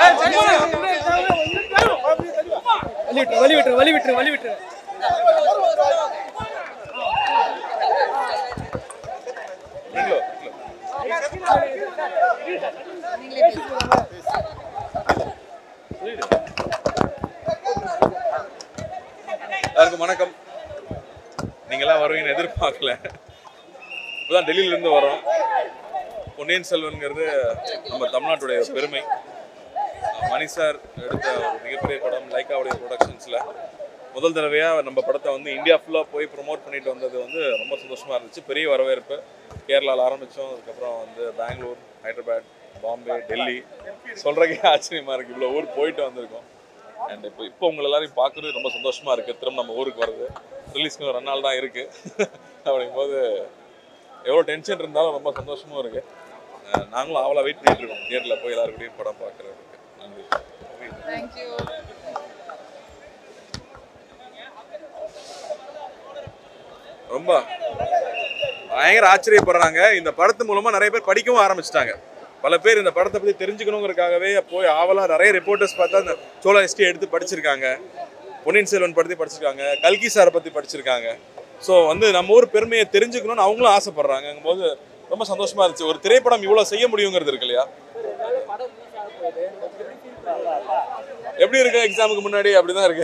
வழி விட்டுரு வழி விட்டுரு வழி விட்டுரு வழி விட்டுரு எல்லாருக்கும் வணக்கம் நீங்களாம் வருவீங்கன்னு எதிர்பார்க்கல இப்போதான் டெல்லியில இருந்து வரோம் பொன்னியின் செல்வன்கிறது நம்ம தமிழ்நாட்டுடைய பெருமை மணி சார் எடுத்த ஒரு மிகப்பெரிய படம் லைக்காவுடைய ப்ரொடக்ஷன்ஸில் முதல் தடவையாக நம்ம படத்தை வந்து இந்தியா ஃபுல்லாக போய் ப்ரோமோட் பண்ணிட்டு வந்தது வந்து ரொம்ப சந்தோஷமாக இருந்துச்சு பெரிய வரவேற்பு கேரளாவில் ஆரம்பித்தோம் அதுக்கப்புறம் வந்து பெங்களூர் ஹைதராபாத் பாம்பே டெல்லி சொல்கிறக்கே ஆச்சரியமாக இருக்குது இவ்வளோ ஊர் போயிட்டு வந்திருக்கோம் அண்ட் இப்போ இப்போ உங்களை எல்லாரையும் பார்க்குறது ரொம்ப சந்தோஷமாக இருக்குது திரும்ப நம்ம ஊருக்கு வருது ரிலீஸ்க்கு ஒரு ரெண்டு நாள் தான் இருக்குது அப்படிங்கும்போது எவ்வளோ டென்ஷன் இருந்தாலும் ரொம்ப சந்தோஷமும் இருக்குது நாங்களும் ஆவலாக வெயிட் பண்ணிட்டு இருக்கோம் தியேட்டரில் போய் எல்லாருக்கூடயும் படம் பார்க்குறதுக்கு நன்றி தேங்க்யூ ரொம்ப பயங்கர ஆச்சரியப்படுறாங்க இந்த படத்து மூலமா நிறைய பேர் படிக்கவும் ஆரம்பிச்சிட்டாங்க பல பேர் இந்த படத்தை பத்தி தெரிஞ்சுக்கணுங்கிறதுக்காகவே போய் ஆவலா நிறைய ரிப்போர்ட்டர்ஸ் பார்த்தா அந்த சோழா ஹிஸ்டரி எடுத்து படிச்சிருக்காங்க பொன்னியின் செல்வன் படத்தை படிச்சிருக்காங்க கல்கி சாரை பத்தி படிச்சிருக்காங்க ஸோ வந்து நம்ம ஊர் பெருமையை தெரிஞ்சுக்கணும்னு அவங்களும் ஆசைப்படுறாங்க போது ரொம்ப சந்தோஷமா இருந்துச்சு ஒரு திரைப்படம் இவ்வளவு செய்ய முடியுங்கிறது இருக்கு இல்லையா எப்படி இருக்கு எக்ஸாமுக்கு முன்னாடி அப்படிதான் இருக்கு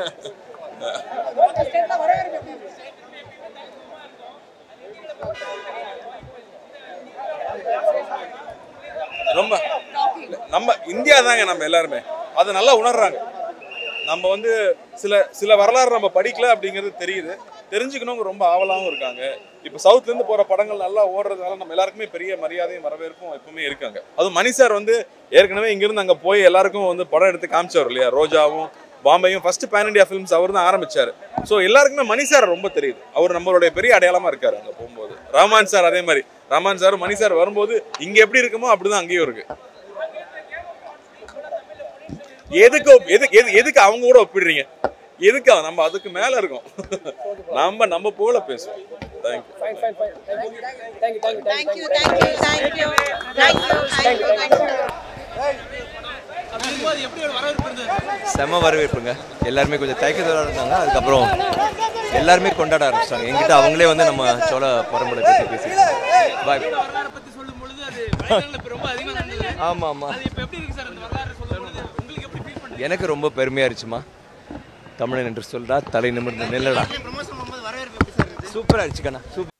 ரொம்ப நம்ம இந்தியா தாங்க நம்ம எல்லாருமே அதை நல்லா உணர்றாங்க நம்ம வந்து சில சில வரலாறு நம்ம படிக்கல அப்படிங்கிறது தெரியுது தெரிஞ்சுக்கணுங்க ரொம்ப ஆவலாகவும் இருக்காங்க இப்போ சவுத்லேருந்து போகிற படங்கள் நல்லா ஓடுறதுனால நம்ம எல்லாருக்குமே பெரிய மரியாதையும் வரவேற்பும் எப்பவுமே இருக்காங்க அதுவும் மணி சார் வந்து ஏற்கனவே இங்கேருந்து அங்கே போய் எல்லாருக்கும் வந்து படம் எடுத்து காமிச்சவர் இல்லையா ரோஜாவும் பாம்பேயும் ஃபர்ஸ்ட் பேன் இண்டியா ஃபிலிம்ஸ் அவர் தான் ஆரம்பிச்சார் ஸோ எல்லாருக்குமே மணி சார் ரொம்ப தெரியுது அவர் நம்மளுடைய பெரிய அடையாளமாக இருக்காரு அங்கே போகும்போது ரஹ்மான் சார் அதே மாதிரி ரஹ்மான் சார் மணி சார் வரும்போது இங்கே எப்படி இருக்குமோ அப்படிதான் அங்கேயும் இருக்கு எதுக்கு ஒப்- எது எது எதுக்கு அவங்க கூட ஒப்பிடுறீங்க எதுக்கு நம்ம அதுக்கு மேல இருக்கோம் நம்ம நம்ம போல பேசுவோம் thank you fine fine fine thank you thank you thank you thank you thank you thank you thank you thank you செம வரவேற்புங்க எல்லாருமே கொஞ்சம் தயக்கத்தோட இருந்தாங்க அதுக்கப்புறம் எல்லாருமே கொண்டாட ஆரம்பிச்சிட்டாங்க எங்கிட்ட அவங்களே வந்து நம்ம சோழ பரம்பரை பற்றி பேசி பாய் பத்தி சொல்லும் பொழுது அது வயநாடுல இப்ப ரொம்ப அதிகமா நடந்தது ஆமாம் ஆமாம் அது இப்ப எப்படி இருக்கு சார் அந்த வரலாறு சொல்லும் பொழுது உங்களுக்கு எப்படி ஃபீல் பண்றீங்க எனக்கு ரொம்ப பெருமையாக இருந்துச்சுமா தமிழன் என்று சொல்றா தலை நிமிர்ந்து நில்லடா சூப்பராக இருந்துச்சுக்கண்ணா சூப்பர்